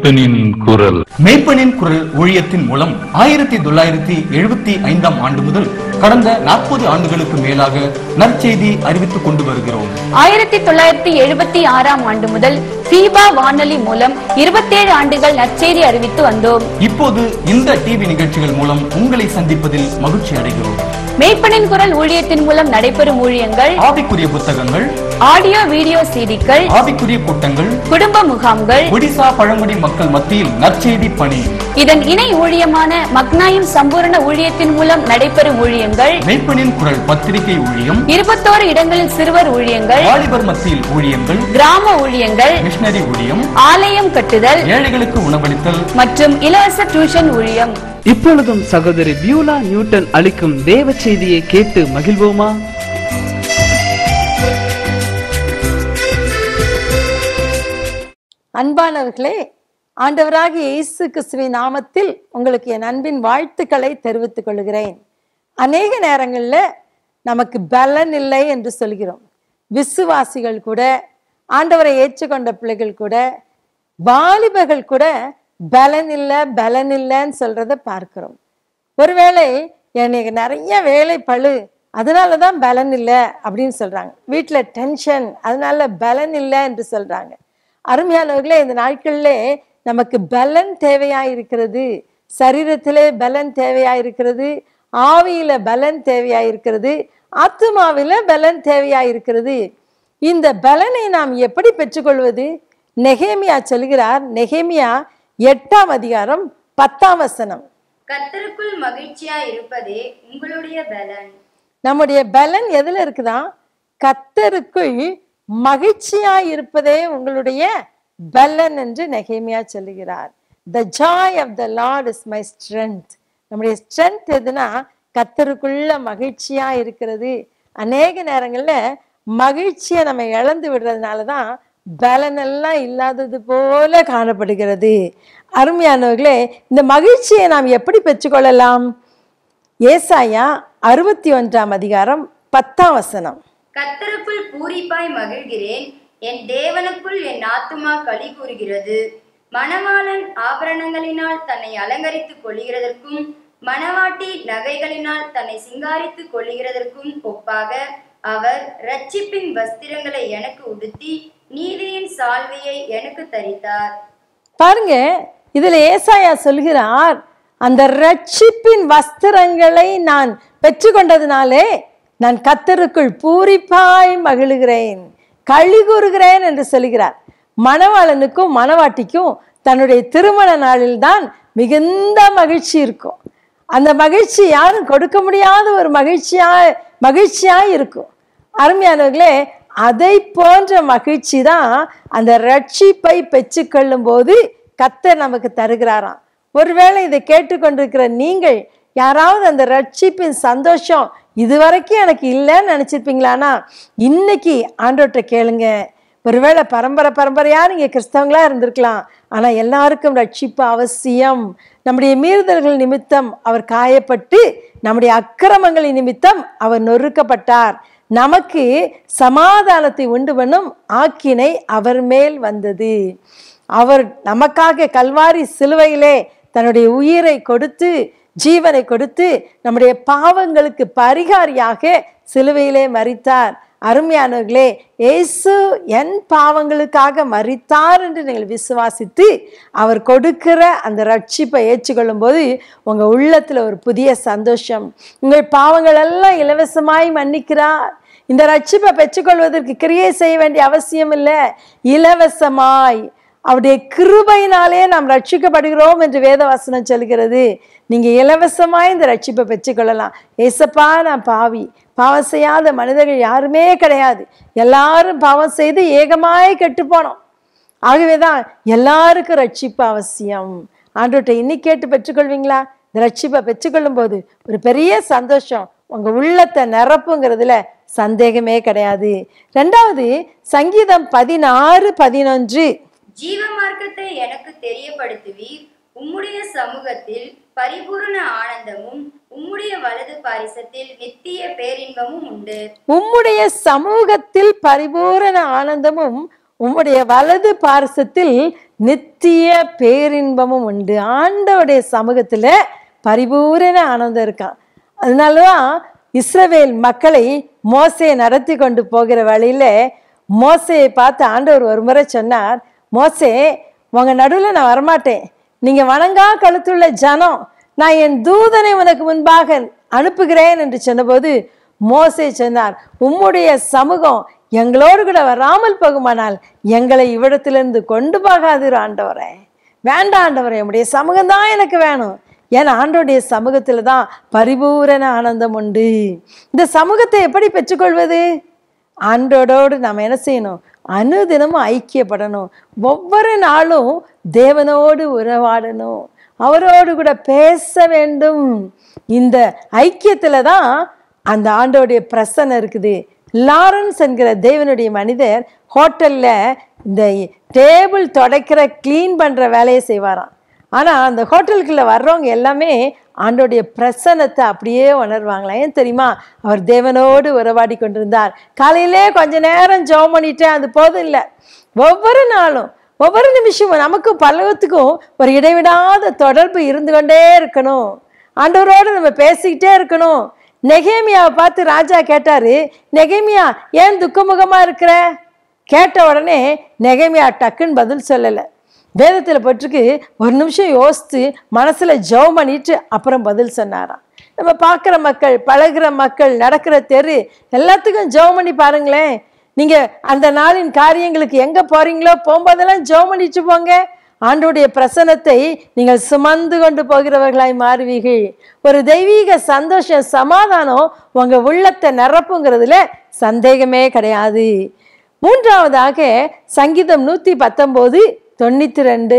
மேய்ப்பனின் குரல் மேய்ப்பனின் குரல் ஊழியத்தின் மூலம் ஆயிரத்தி தொள்ளாயிரத்தி எழுபத்தி ஐந்தாம் ஆண்டு முதல் கடந்த நாற்பது ஆண்டுகளுக்கு மேலாக நற்செய்தி அறிவித்துக் கொண்டு வருகிறோம் ஆயிரத்தி தொள்ளாயிரத்தி எழுபத்தி ஆறாம் ஆண்டு முதல் ஃபீபா வானொலி மூலம் இருபத்தேழு ஆண்டுகள் நற்செய்தி அறிவித்து வந்தோம் இப்போது இந்த டிவி நிகழ்ச்சிகள் மூலம் உங்களை சந்திப்பதில் மகிழ்ச்சி அடைகிறோம் மேய்ப்பனின் குரல் ஊழியத்தின் மூலம் நடைபெறும் ஊழியங்கள் ஆவிக்குரிய புத்தகங்கள் ஆடியோ வீடியோ சீடிக்கள் ஆவிக்குரிய கூட்டங்கள் குடும்ப முகாம்கள் ஒடிசா பழங்குடி மக்கள் மத்தியில் நற்செய்தி பணி இதன் இணை ஊழியமான மக்னாயும் சம்பூரண ஊழியத்தின் மூலம் நடைபெறும் ஊழியங்கள் மேய்ப்பனின் குரல் பத்திரிகை ஊழியம் இருபத்தோரு இடங்களில் சிறுவர் ஊழியங்கள் வாலிபர் மத்தியில் ஊழியங்கள் கிராம ஊழியங்கள் மிஷனரி ஊழியம் ஆலயம் கட்டுதல் ஏழைகளுக்கு உணவளித்தல் மற்றும் இலவச டியூஷன் ஊழியம் இப்பொழுதும் சகோதரி பியூலா நியூட்டன் அளிக்கும் தேவ செய்தியை கேட்டு மகிழ்வோமா அன்பானவர்களே ஆண்டவராகிய இயேசு கிறிஸ்துவின் நாமத்தில் உங்களுக்கு என் அன்பின் வாழ்த்துக்களை தெரிவித்துக் கொள்கிறேன் அநேக நேரங்களில் நமக்கு பலன் இல்லை என்று சொல்கிறோம் விசுவாசிகள் கூட ஆண்டவரை ஏற்றுக்கொண்ட பிள்ளைகள் கூட வாலிபர்கள் கூட பலன் இல்லை பலன் இல்லைன்னு சொல்றத பார்க்கிறோம் ஒருவேளை எனக்கு நிறைய வேலை பளு அதனால தான் பலன் இல்லை அப்படின்னு சொல்றாங்க வீட்டில் டென்ஷன் அதனால பலன் இல்லை என்று சொல்றாங்க அருமையானவர்களே இந்த நாட்களிலே நமக்கு பலன் தேவையா இருக்கிறது சரீரத்திலே பலன் தேவையா இருக்கிறது ஆவியில பலன் தேவையா இருக்கிறது ஆத்துமாவில பலன் தேவையா இருக்கிறது இந்த பலனை நாம் எப்படி பெற்றுக்கொள்வது நெகேமியா சொல்கிறார் நெகேமியா எட்டாம் அதிகாரம் பத்தாம் வசனம் கர்த்தருக்குள் மகிழ்ச்சியா இருப்பதே உங்களுடைய பலன் நம்முடைய பலன் எதுல இருக்குதா கத்தருக்குள் மகிழ்ச்சியா இருப்பதே உங்களுடைய பலன் என்று நெகேமியா சொல்லுகிறார் the joy of the lord is my strength நம்முடைய ஸ்ட்ரென்த் எதுனா கத்தருக்குள்ள மகிழ்ச்சியா இருக்கிறது அநேக நேரங்கள்ல மகிழ்ச்சியை நம்ம இழந்து விடுறதுனால தான் பலனெல்லாம் இல்லாதது போல காணப்படுகிறது அருமையானவர்களே இந்த மகிழ்ச்சியை நாம் எப்படி பெற்றுக்கொள்ளலாம் ஏசாயா அறுபத்தி ஒன்றாம் அதிகாரம் பத்தாம் வசனம் கர்த்தருக்குள் பூரிப்பாய் மகிழ்கிறேன் என் தேவனுக்குள் என் ஆத்துமா களி கூறுகிறது மணவாளன் ஆபரணங்களினால் தன்னை அலங்கரித்துக் கொள்கிறதற்கும் மணவாட்டி நகைகளினால் தன்னை சிங்காரித்துக் கொள்கிறதற்கும் ஒப்பாக அவர் இரட்சிப்பின் வஸ்திரங்களை எனக்கு உடுத்தி நீதியின் சால்வையை எனக்கு தரித்தார் பாருங்க இதுல ஏசாயா சொல்கிறார் அந்த ரட்சிப்பின் வஸ்திரங்களை நான் பெற்றுக்கொண்டதினாலே நான் கத்தருக்குள் பூரிப்பாய் மகிழுகிறேன் களி கூறுகிறேன் என்று சொல்கிறார் மணவாளனுக்கும் மணவாட்டிக்கும் தன்னுடைய திருமண நாளில்தான் மிகுந்த மகிழ்ச்சி இருக்கும் அந்த மகிழ்ச்சி யாரும் கொடுக்க முடியாத ஒரு மகிழ்ச்சியா மகிழ்ச்சியா இருக்கும் அருமையானவர்களே அதை போன்ற மகிழ்ச்சி தான் அந்த ரட்சிப்பை பெற்றுக்கொள்ளும் போது கத்தர் நமக்கு தருகிறாராம் ஒருவேளை இதை கேட்டுக்கொண்டிருக்கிற நீங்கள் யாராவது அந்த ரட்சிப்பின் சந்தோஷம் இதுவரைக்கும் எனக்கு இல்லைன்னு நினச்சிருப்பீங்களானா இன்னைக்கு ஆண்டோட்ட கேளுங்க ஒருவேளை பரம்பரை பரம்பரையா நீங்க கிறிஸ்தவங்களா இருந்திருக்கலாம் ஆனா எல்லாருக்கும் ரட்சிப்பு அவசியம் நம்முடைய மீறுதல்கள் நிமித்தம் அவர் காயப்பட்டு நம்முடைய அக்கிரமங்களின் நிமித்தம் அவர் நொறுக்கப்பட்டார் நமக்கு சமாதானத்தை உண்டு பண்ணும் ஆக்கினை அவர் மேல் வந்தது அவர் நமக்காக கல்வாரி சிலுவையிலே தன்னுடைய உயிரை கொடுத்து ஜீவனை கொடுத்து நம்முடைய பாவங்களுக்கு பரிகாரியாக சிலுவையிலே மறித்தார் அருமையானவர்களே இயேசு என் பாவங்களுக்காக மறித்தார் என்று நீங்கள் விசுவாசித்து அவர் கொடுக்கிற அந்த ரட்சிப்பை ஏற்றுக்கொள்ளும் போது உங்க உள்ளத்துல ஒரு புதிய சந்தோஷம் உங்கள் பாவங்கள் எல்லாம் இலவசமாய் மன்னிக்கிறார் இந்த ரட்சிப்பை பெற்றுக்கொள்வதற்கு கிரியை செய்ய வேண்டிய அவசியம் இல்லை இலவசமாய் அவருடைய கிருபையினாலே நாம் ரட்சிக்கப்படுகிறோம் என்று வேதவசனம் சொல்கிறது நீங்க இலவசமாய் இந்த ரட்சிப்பை பெற்றுக்கொள்ளலாம் ஏசப்பா நான் பாவி பாவம் செய்யாத மனிதர்கள் யாருமே கிடையாது எல்லாரும் பாவம் செய்து ஏகமாய் கெட்டு போனோம் ஆகவேதான் எல்லாருக்கும் ரட்சிப்பு அவசியம் ஆண்டோட்ட இன்னைக்கு கேட்டு பெற்றுக்கொள்வீங்களா இந்த ரட்சிப்பை பெற்றுக்கொள்ளும் போது ஒரு பெரிய சந்தோஷம் உங்க உள்ளத்தை நிரப்புங்கிறதுல சந்தேகமே கிடையாது ரெண்டாவது சங்கீதம் பதினாறு பதினொன்று ஜீவ மார்க்கத்தை எனக்கு தெரியப்படுத்துவீர் உம்முடைய சமூகத்தில் பரிபூரண ஆனந்தமும் உம்முடைய வலது பாரிசத்தில் நித்திய பேரின்பமும் உண்டு உம்முடைய சமூகத்தில் பரிபூரண ஆனந்தமும் உம்முடைய வலது பார்சத்தில் நித்திய பேரின்பமும் உண்டு ஆண்டவருடைய சமூகத்துல பரிபூரண ஆனந்தம் இருக்கான் அதனாலதான் இஸ்ரவேல் மக்களை மோசே நடத்தி கொண்டு போகிற வழியில மோசையை பார்த்து ஆண்டவர் ஒரு முறை சொன்னார் மோசே உங்க நடுவில் நான் வரமாட்டேன் நீங்க வணங்கா கழுத்துள்ள ஜனம் நான் என் தூதனை உனக்கு முன்பாக அனுப்புகிறேன் என்று சொன்னபோது மோசே சொன்னார் உம்முடைய சமூகம் எங்களோடு கூட வராமல் போகுமானால் எங்களை இவ்விடத்திலிருந்து கொண்டு போகாதிரு ஆண்டவரே வேண்டாம் ஆண்டவரே உம்முடைய சமூகம் தான் எனக்கு வேணும் ஏன்னா ஆண்டோடைய சமூகத்துல தான் பரிபூரண ஆனந்தம் உண்டு இந்த சமூகத்தை எப்படி பெற்றுக்கொள்வது ஆண்டோடோடு நாம் என்ன செய்யணும் அனுதினமும் ஐக்கியப்படணும் ஒவ்வொரு நாளும் தேவனோடு உறவாடணும் அவரோடு கூட பேச வேண்டும் இந்த ஐக்கியத்துல தான் அந்த ஆண்டோடைய பிரசன்னம் இருக்குது லாரன்ஸ் என்கிற தேவனுடைய மனிதர் ஹோட்டல்ல இந்த டேபிள் துடைக்கிற க்ளீன் பண்ற வேலையை செய்வாராம் ஆனா அந்த ஹோட்டலுக்குள்ள வர்றவங்க எல்லாமே ஆண்டோடைய பிரசன்னத்தை அப்படியே உணர்வாங்களாம் ஏன் தெரியுமா அவர் தேவனோடு உறவாடி கொண்டிருந்தார் காலையிலே கொஞ்ச நேரம் ஜெபம் பண்ணிட்டேன் அது போதும் இல்லை ஒவ்வொரு நாளும் ஒவ்வொரு நிமிஷமும் நமக்கும் பல்லவத்துக்கும் ஒரு இடைவிடாத தொடர்பு இருந்து கொண்டே இருக்கணும் ஆண்டவரோடு நம்ம பேசிக்கிட்டே இருக்கணும் நெகேமியாவை பார்த்து ராஜா கேட்டாரு நெகேமியா ஏன் துக்கமுகமா இருக்கிற கேட்ட உடனே நெகேமியா டக்குன்னு பதில் சொல்லலை வேதத்தில் போட்டிருக்கு ஒரு நிமிஷம் யோசித்து மனசுல ஜெபம் பண்ணிட்டு அப்புறம் பதில் சொன்னாராம் நம்ம பார்க்குற மக்கள் பழகுற மக்கள் நடக்கிற தெரு எல்லாத்துக்கும் ஜெபம் பண்ணி பாருங்களேன் நீங்க அந்த நாளின் காரியங்களுக்கு எங்க போறீங்களோ போகும்போதெல்லாம் ஜெபம் பண்ணிட்டு போங்க ஆண்டோடைய பிரசனத்தை நீங்கள் சுமந்து கொண்டு போகிறவர்களாய் மாறுவீர்கள் ஒரு தெய்வீக சந்தோஷம் சமாதானம் உங்க உள்ளத்தை நிரப்புங்கிறதுல சந்தேகமே கிடையாது மூன்றாவதாக சங்கீதம் நூத்தி பத்தொன்பது தொண்ணூத்தி ரெண்டு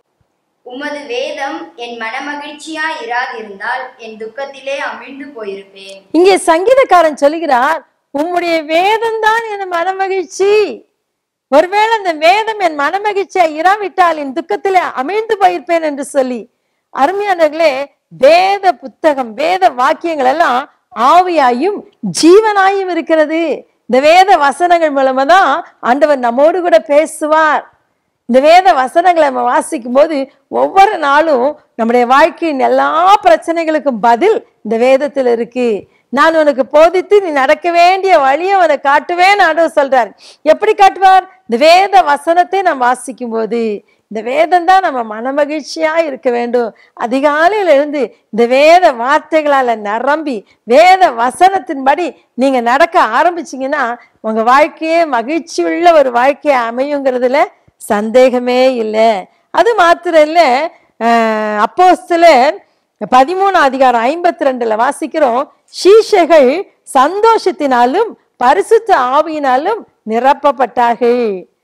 உமது வேதம் என் மனமகிழ்ச்சியா இராதிருந்தால் என் துக்கத்திலே அமிழ்ந்து போயிருப்பேன் இங்கே சங்கீதக்காரன் சொல்லுகிறார் உம்முடைய வேதம் தான் என் மனமகிழ்ச்சி ஒருவேளை அந்த வேதம் என் மனமகிழ்ச்சியா இராவிட்டால் என் துக்கத்திலே அமிழ்ந்து போயிருப்பேன் என்று சொல்லி அருமையானவர்களே வேத புத்தகம் வேத வாக்கியங்கள் எல்லாம் ஆவியாயும் ஜீவனாயும் இருக்கிறது இந்த வேத வசனங்கள் மூலமா தான் ஆண்டவர் நம்மோடு கூட பேசுவார் இந்த வேத வசனங்களை நம்ம வாசிக்கும் போது ஒவ்வொரு நாளும் நம்முடைய வாழ்க்கையின் எல்லா பிரச்சனைகளுக்கும் பதில் இந்த வேதத்தில் இருக்கு நான் உனக்கு போதித்து நீ நடக்க வேண்டிய வழியை உனக்கு காட்டுவேன் ஆண்டவர் சொல்றார் எப்படி காட்டுவார் இந்த வேத வசனத்தை நாம் வாசிக்கும் போது இந்த வேதம் தான் நம்ம மனமகிழ்ச்சியா இருக்க வேண்டும் அதிகாலையில இருந்து இந்த வேத வார்த்தைகளால நிரம்பி வேத வசனத்தின்படி நீங்க நடக்க ஆரம்பிச்சீங்கன்னா உங்க வாழ்க்கையே மகிழ்ச்சி உள்ள ஒரு வாழ்க்கையை அமையுங்கிறதுல சந்தேகமே இல்லை அது மாத்திரம் இல்ல அஹ், அப்போஸ்தலர் பதிமூணு அதிகாரம் ஐம்பத்தி ரெண்டுல வாசிக்கிறோம் சீஷைகள் சந்தோஷத்தினாலும் பரிசுத்த ஆவியினாலும் நிரப்பப்பட்டார்கள்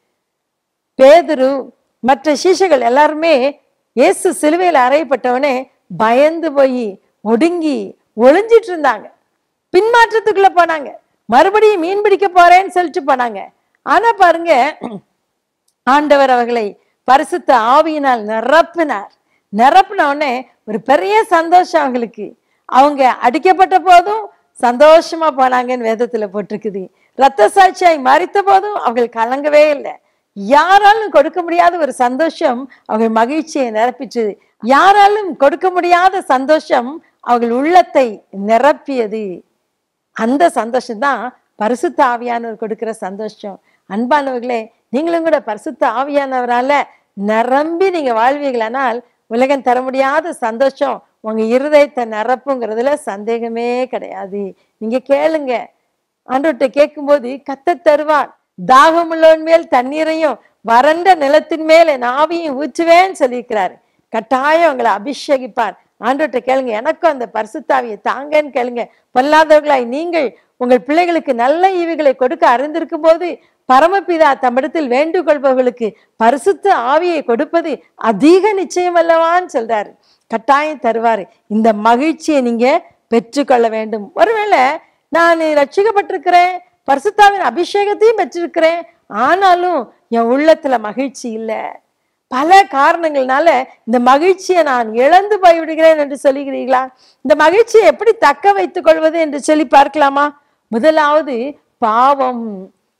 பேதுரு மற்ற சீஷைகள் எல்லாருமே இயேசு சிலுவையில் அறையப்பட்டவனே பயந்து போய் ஒடுங்கி ஒளிஞ்சிட்டு இருந்தாங்க பின்மாற்றத்துக்குள்ள போனாங்க மறுபடியும் மீன் பிடிக்க போறேன்னு சொல்லிட்டு போனாங்க ஆனா பாருங்க ஆண்டவர் அவர்களை பரிசுத்த ஆவியினால் நிரப்பினார் நிரப்பின உடனே ஒரு பெரிய சந்தோஷம் அவங்களுக்கு அவங்க அடிக்கப்பட்ட போதும் சந்தோஷமா போனாங்கன்னு வேதத்துல போட்டிருக்குது ரத்த சாட்சியாய் மறித்த போதும் அவங்க கலங்கவே இல்லை யாராலும் கொடுக்க முடியாத ஒரு சந்தோஷம் அவங்க மகிழ்ச்சியை நிரப்பிச்சது யாராலும் கொடுக்க முடியாத சந்தோஷம் அவர்கள் உள்ளத்தை நிரப்பியது அந்த சந்தோஷம் தான் பரிசுத்த ஆவியானவர் கொடுக்கிற சந்தோஷம் அன்பானவர்களே நீங்களும் கூட பரிசுத்த ஆவியானவரால நிரம்பி நீங்க வாழ்வீர்களானால் உலகம் தர முடியாத சந்தோஷம் உங்க இருதயத்தை நிரப்புங்கிறதுல சந்தேகமே கிடையாது நீங்க கேளுங்க ஆண்டவர்கிட்ட கேட்கும்போது கத்த தருவார் தாகமுள்ளவன் மேல் தண்ணீரையும் வறண்ட நிலத்தின் மேல் என் ஆவியும் ஊற்றுவேன்னு சொல்லியிருக்கிறாரு கட்டாயம் உங்களை அபிஷேகிப்பார் ஆண்டவர்கிட்ட கேளுங்க எனக்கும் அந்த பரிசுத்தாவியை தாங்கன்னு கேளுங்க பொல்லாதவர்களாய் நீங்கள் உங்கள் பிள்ளைகளுக்கு நல்ல ஈவுகளை கொடுக்க அறிந்திருக்கும் போது பரமபிதா தம்மிடத்தில் வேண்டுகொள்பவர்களுக்கு பரிசுத்த ஆவியை கொடுப்பது அதிக நிச்சயம் அல்லவான்னு சொல்றாரு கட்டாயம் தருவாரு இந்த மகிழ்ச்சியை நீங்க பெற்றுக்கொள்ள வேண்டும் ஒருவேளை நான் ரட்சிக்கப்பட்டிருக்கிறேன் பரிசுத்தாவின் அபிஷேகத்தையும் பெற்றிருக்கிறேன் ஆனாலும் என் உள்ளத்துல மகிழ்ச்சி இல்லை பல காரணங்கள்னால இந்த மகிழ்ச்சியை நான் இழந்து போய்விடுகிறேன் என்று சொல்லுகிறீர்களா இந்த மகிழ்ச்சியை எப்படி தக்க வைத்துக் கொள்வது என்று சொல்லி பார்க்கலாமா முதலாவது பாவம்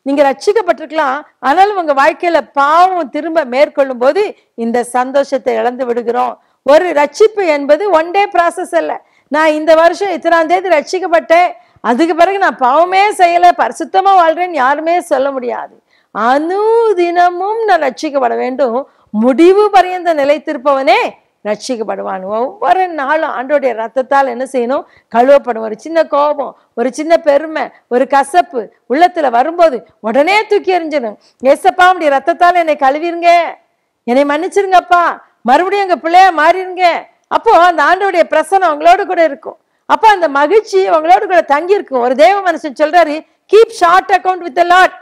நீங்க ரட்சிக்கப்பட்டிருக்கலாம் ஆனாலும் உங்க வாழ்க்கையில பாவம் திரும்ப மேற்கொள்ளும் போது இந்த சந்தோஷத்தை இழந்து விடுகிறோம் ஒரு ரட்சிப்பு என்பது ஒன் டே ப்ராசஸ் அல்ல நான் இந்த வருஷம் இத்தனாம் தேதி ரட்சிக்கப்பட்டேன் அதுக்கு பிறகு நான் பாவமே செய்யல பரிசுத்தமா வாழ்றேன்னு யாருமே சொல்ல முடியாது அனுதினமும் நான் ரட்சிக்கப்பட வேண்டும் முடிவு பரியந்த நிலைத்திருப்பவனே ரட்சிக்கப்படுவான் ஒவ்வொரு நாளும் ஆண்டோடைய ரத்தத்தால் என்ன செய்யணும் கழுவப்படும் ஒரு சின்ன கோபம் ஒரு சின்ன பெருமை ஒரு கசப்பு உள்ளத்துல வரும்போது உடனே தூக்கி எறிஞ்சிடும் ஏசப்பா உடைய ரத்தத்தால் என்னை கழுவிருங்க என்னை மன்னிச்சிருங்கப்பா மறுபடியும் எங்க பிள்ளையா மாறிடுங்க அப்போ அந்த ஆண்டோடைய பிரசனம் உங்களோட கூட இருக்கும் அப்போ அந்த மகிழ்ச்சி உங்களோட கூட தங்கி இருக்கும் ஒரு தேவ மனுஷன் சொல்றாரு keep short account with lot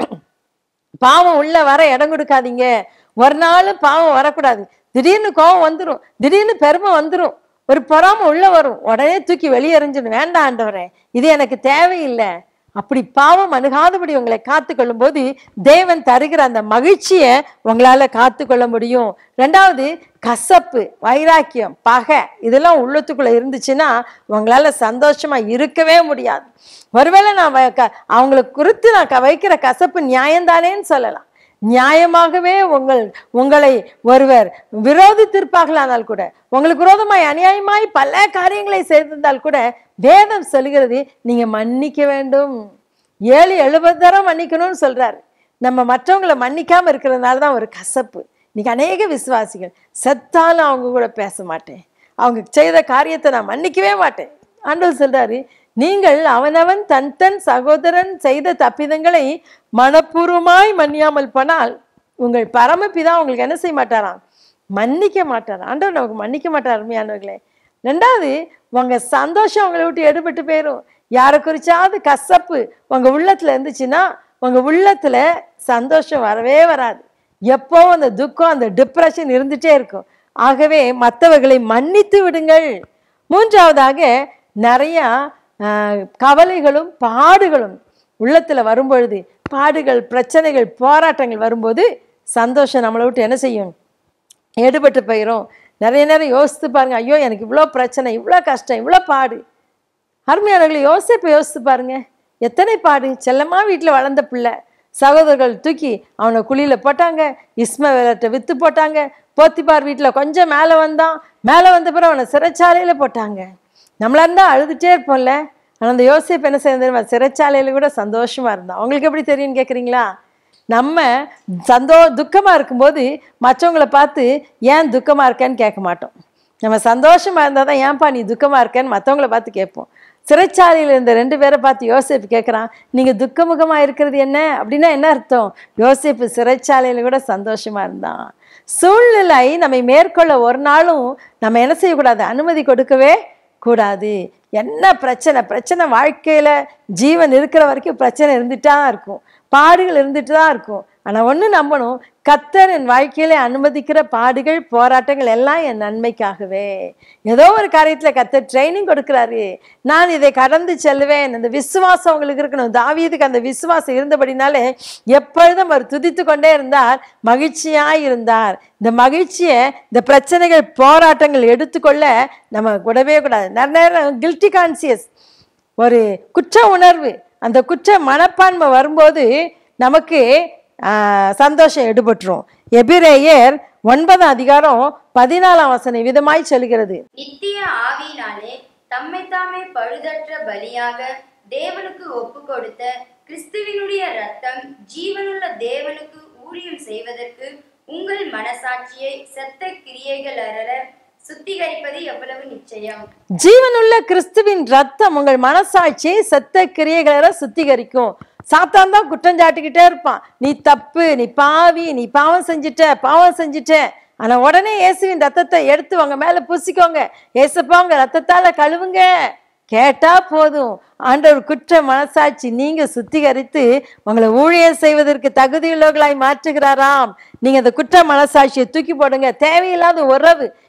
பாவம் உள்ள வர இடம் கொடுக்காதீங்க ஒரு நாள் பாவம் வரக்கூடாது திடீர்னு கோவம் வந்துடும் திடீர்னு பெருமை வந்துடும் ஒரு பொறாம உள்ள வரும் உடனே தூக்கி வெளியே எறிஞ்சிடும் வேண்டாம் ஆண்டவரே இது எனக்கு தேவையில்லை அப்படி பாவம் அணுகாதபடி உங்களை காத்துக்கொள்ளும் போது தேவன் தருகிற அந்த மகிழ்ச்சியை உங்களால காத்துக்கொள்ள முடியும் ரெண்டாவது கசப்பு வைராக்கியம் பகை இதெல்லாம் உள்ளத்துக்குள்ள இருந்துச்சுன்னா உங்களால சந்தோஷமா இருக்கவே முடியாது ஒருவேளை நான் வ- க- அவங்களுக்கு குறித்து நான் க- வைக்கிற கசப்பு நியாயம்தானேன்னு சொல்லலாம் நியாயமாகவே உங்கள் உங்களை ஒருவர் விரோதித்திருப்பார்களானால் கூட உங்களுக்கு விரோதமாய் அநியாயமாய் பல காரியங்களை செய்திருந்தால் கூட வேதம் சொல்கிறது நீங்க மன்னிக்க வேண்டும் ஏழு எழுபது தரம் மன்னிக்கணும்னு சொல்றாரு நம்ம மற்றவங்களை மன்னிக்காம இருக்கிறதுனால தான் ஒரு கசப்பு இன்னைக்கு அநேக விசுவாசிகள் செத்தாலும் அவங்க கூட பேச மாட்டேன் அவங்க செய்த காரியத்தை நான் மன்னிக்கவே மாட்டேன் ஆண்டவர் சொல்றாரு நீங்கள் அவனவன் தன் தன் சகோதரன் செய்த தப்பிதங்களை மனப்பூர்வமாய் மன்னியாமல் போனால் உங்கள் பரமபிதா உங்களுக்கு என்ன செய்ய மாட்டாராம் மன்னிக்க மாட்டார் ஆண்டவர் நமக்கு மன்னிக்க மாட்டார் அருமையானவர்களே ரெண்டாவது உங்க சந்தோஷம் உங்களை விட்டு எடுபட்டு போயிடும் யாரை குறிச்சாவது கசப்பு உங்க உள்ளத்துல இருந்துச்சுன்னா உங்க உள்ளத்துல சந்தோஷம் வரவே வராது எப்போ அந்த துக்கம் அந்த டிப்ரெஷன் இருந்துட்டே இருக்கும் ஆகவே மற்றவர்களை மன்னித்து விடுங்கள் மூன்றாவதாக நிறைய ஆஹ், கவலைகளும் பாடுகளும் உள்ளத்துல வரும்பொழுது பாடுகள் பிரச்சனைகள் போராட்டங்கள் வரும்போது சந்தோஷம் நம்மளை விட்டு என்ன செய்யும் எடுபட்டு போயிடும் நிறைய நேரம் யோசித்து பாருங்க ஐயோ எனக்கு இவ்வளோ பிரச்சனை இவ்வளோ கஷ்டம் இவ்வளோ பாடு அருமையானவர்களை யோசிப்பை யோசித்து பாருங்க எத்தனை பாடு செல்லமா வீட்டில் வளர்ந்த பிள்ளை சகோதரர்கள் தூக்கி அவனை குழியில போட்டாங்க இஸ்மவேலர்ட்ட வித்து போட்டாங்க போத்திபார் வீட்டில் கொஞ்சம் மேலே வந்தான் மேலே வந்த பிறகு அவனை சிறைச்சாலையில போட்டாங்க நம்மளா இருந்தா அழுதுட்டே இருப்போம்ல ஆனால் அந்த யோசிப்பு என்ன செய்ய தெரியுமா சிறைச்சாலையில கூட சந்தோஷமா இருந்தான் உங்களுக்கு எப்படி தெரியும்னு கேட்குறீங்களா நம்ம சந்தோ துக்கமா இருக்கும்போது மற்றவங்கள பார்த்து ஏன் துக்கமா இருக்கேன்னு கேட்க மாட்டோம் நம்ம சந்தோஷமா இருந்தால் தான் ஏன்பா நீ துக்கமா இருக்கேன்னு மற்றவங்கள பார்த்து கேட்போம் சிறைச்சாலையில் இருந்த ரெண்டு பேரை பார்த்து யோசேப்பு கேட்குறான் நீங்கள் துக்கமுகமா இருக்கிறது என்ன அப்படின்னா என்ன அர்த்தம் யோசேப்பு சிறைச்சாலையில் கூட சந்தோஷமா இருந்தான் சூழ்நிலை நம்மை மேற்கொள்ள ஒரு நாளும் நம்ம என்ன செய்யக்கூடாது அனுமதி கொடுக்கவே கூடாது என்ன பிரச்சனை பிரச்சனை வாழ்க்கையில ஜீவன் இருக்கிற வரைக்கும் பிரச்சனை இருந்துட்டு தான் இருக்கும் பாடுகள் இருந்துட்டு தான் இருக்கும் ஆனா ஒண்ணு நம்பணும் கத்தர் என் வாழ்க்கையில அனுமதிக்கிற பாடுகள் போராட்டங்கள் எல்லாம் என் நன்மைக்காகவே ஏதோ ஒரு காரியத்துல கத்தர் ட்ரைனிங் கொடுக்குறாரு நான் இதை கடந்து செல்வேன் அந்த விசுவாசம் உங்களுக்கு இருக்கணும் தாவீதுக்கு அந்த விசுவாசம் இருந்தபடினாலே எப்பொழுதும் அவர் துதித்து கொண்டே இருந்தார் மகிழ்ச்சியாய் இருந்தார் இந்த மகிழ்ச்சியை இந்த பிரச்சனைகள் போராட்டங்கள் எடுத்துக்கொள்ள நம்ம கூடவே கூடாது நிறைய நேரம் கில்ட்டி கான்சியஸ் ஒரு குற்ற உணர்வு அந்த குற்ற மனப்பான்மை வரும்போது நமக்கு ஆஹ், சந்தோஷம் எடுபட்டுரும் எபிரேயர் ஒன்பதாம் அதிகாரம் பதினாலாம் வசனம் விதமாய் சொல்கிறது நித்திய ஆவியினாலே தம்மை தாமே பழுதற்ற பலியாக தேவனுக்கு ஒப்பு கொடுத்த கிறிஸ்துவினுடைய ரத்தம் ஜீவனுள்ள தேவனுக்கு ஊழியம் செய்வதற்கு உங்கள் மனசாட்சியை செத்த கிரியைகள் அறற சுத்திகரிப்பது எவ்வளவு நிச்சயம் ஜீவனுள்ள கிறிஸ்துவின் ரத்தம் உங்கள் மனசாட்சியை செத்த கிரியைகளை சுத்திகரிக்கும் சாத்தான் தான் குற்றம் சாட்டிக்கிட்டே இருப்பான் நீ தப்பு நீ பாவி நீ பாவம் செஞ்சிட்ட பாவம் செஞ்சிட்ட ஆனா உடனே இயேசுவின் ரத்தத்தை எடுத்து உங்க மேல பூசிக்கோங்க ஏசப்பா உங்க ரத்தத்தால கழுவுங்க கேட்டா போதும் ஆண்டவர் குற்ற மனசாட்சி நீங்க சுத்திகரித்து உங்களை ஊழியர் செய்வதற்கு தகுதியுள்ளவர்களாய் மாற்றுகிறாராம் நீங்க அந்த குற்ற மனசாட்சியை தூக்கி போடுங்க தேவையில்லாத உறவு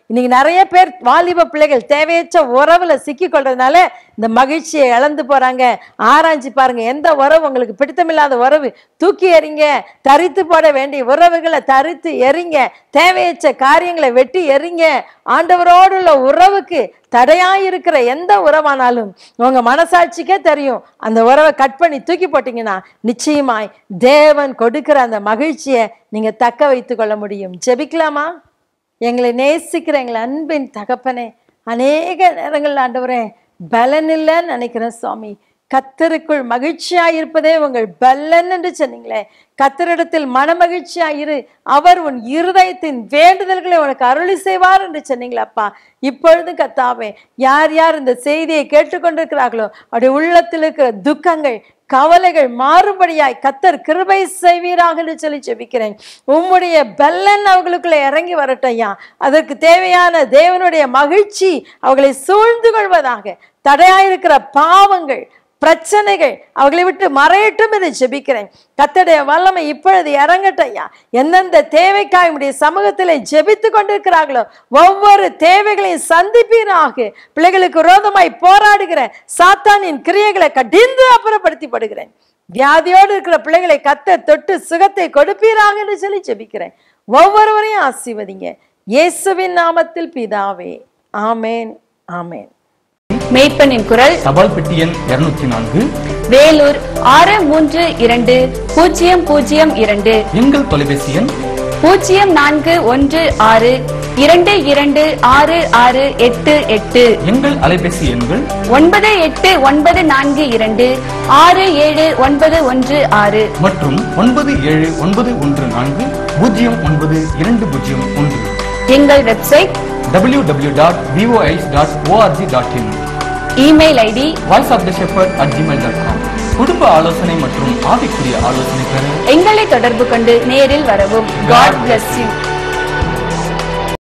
இன்னைக்கு நிறைய பேர் வாலிப பிள்ளைகள் தேவையற்ற உறவுல சிக்கி கொள்றதுனால இந்த மகிழ்ச்சியை இழந்து போறாங்க ஆராய்ஞ்சு பாருங்க எந்த உறவு உங்களுக்கு பிடித்தமில்லாத உறவு தூக்கி எறிங்க தரித்து போட வேண்டிய உறவுகளை தரித்து எறிங்க தேவையற்ற காரியங்களை வெட்டி எறிங்க ஆண்டவரோடு உள்ள உறவுக்கு தடையாயிருக்கிற எந்த உறவானாலும் உங்க மனசாட்சிக்கே தெரியும் அந்த உறவை கட் பண்ணி தூக்கி போட்டீங்கன்னா நிச்சயமாய் தேவன் கொடுக்கிற அந்த மகிழ்ச்சியை நீங்க தக்க வைத்துக் கொள்ள முடியும் ஜெபிக்கலாமா எங்களை நேசிக்கிற எங்களை அன்பின் தகப்பனே அநேக நேரங்கள் ஆண்டவரே பலன் இல்லைன்னு நினைக்கிறேன் சுவாமி கத்தருக்குள் மகிழ்ச்சியா இருப்பதே உங்கள் பலன் என்று சொன்னீங்களே கத்தரிடத்தில் மனமகிழ்ச்சியா இரு அவர் உன் இருதயத்தின் வேண்டுதல்களை உனக்கு அருளி செய்வார் என்று சொன்னீங்களே அப்பா இப்பொழுது கத்தாவே யார் யார் இந்த செய்தியை கேட்டுக்கொண்டிருக்கிறார்களோ அவருடைய உள்ளத்தில் இருக்கிற துக்கங்கள் கவலைகள் மாறுபடியாய் கத்தர் கிருபை செய்வீராக என்று சொல்லி ஜெபிக்கிறேன் உம்முடைய பெல்லன் அவர்களுக்குள்ள இறங்கி வரட்டும் ஐயா அதற்கு தேவையான தேவனுடைய மகிழ்ச்சி அவர்களை சூழ்ந்து கொள்வதாக தடையாயிருக்கிற பாவங்கள் பிரச்சனைகள் அவர்களை விட்டு மறையட்டும் என்று ஜெபிக்கிறேன் கத்தடைய வல்லமை இப்பொழுது இறங்கட்டும் ஐயா எந்தெந்த தேவைக்காக உடைய சமூகத்திலே ஜெபித்து கொண்டிருக்கிறார்களோ ஒவ்வொரு தேவைகளையும் சந்திப்பீராக பிள்ளைகளுக்கு விரோதமாய் போராடுகிற சாத்தானின் கிரியைகளை கடிந்து அப்புறப்படுத்திப்படுகிறேன் வியாதியோடு இருக்கிற பிள்ளைகளை கத்த தொட்டு சுகத்தை கொடுப்பீராக என்று சொல்லி ஜெபிக்கிறேன் ஒவ்வொருவரையும் ஆசீர்வதிங்க இயேசுவின் நாமத்தில் பிதாவே ஆமேன் ஆமேன் மேய்ப்பனின் குரல் தபால் பெட்டி எண் இருநூத்தி நான்கு வேலூர் ஆறு மூன்று இரண்டு பூஜ்ஜியம் பூஜ்ஜியம் இரண்டு எங்கள் தொலைபேசி எண் பூஜ்ஜியம் நான்கு ஒன்று ஆறு இரண்டு இரண்டு ஆறு ஆறு எட்டு எட்டு எங்கள் அலைபேசி எண்கள் ஒன்பது எட்டு ஒன்பது நான்கு இரண்டு ஆறு ஏழு ஒன்பது ஒன்று ஆறு மற்றும் ஒன்பது ஏழு ஒன்பது ஒன்று நான்கு பூஜ்ஜியம் ஒன்பது இரண்டு பூஜ்ஜியம் ஒன்று எங்கள் website W W dot VOIS dot ORG dot in email ID voice of the shepherd at Gmail dot com குடும்ப ஆலோசனை மற்றும் ஆவிக்குரிய ஆலோசனை பெற எங்களை தொடர்பு கொண்டு நேரில் வரவும் காட் bless you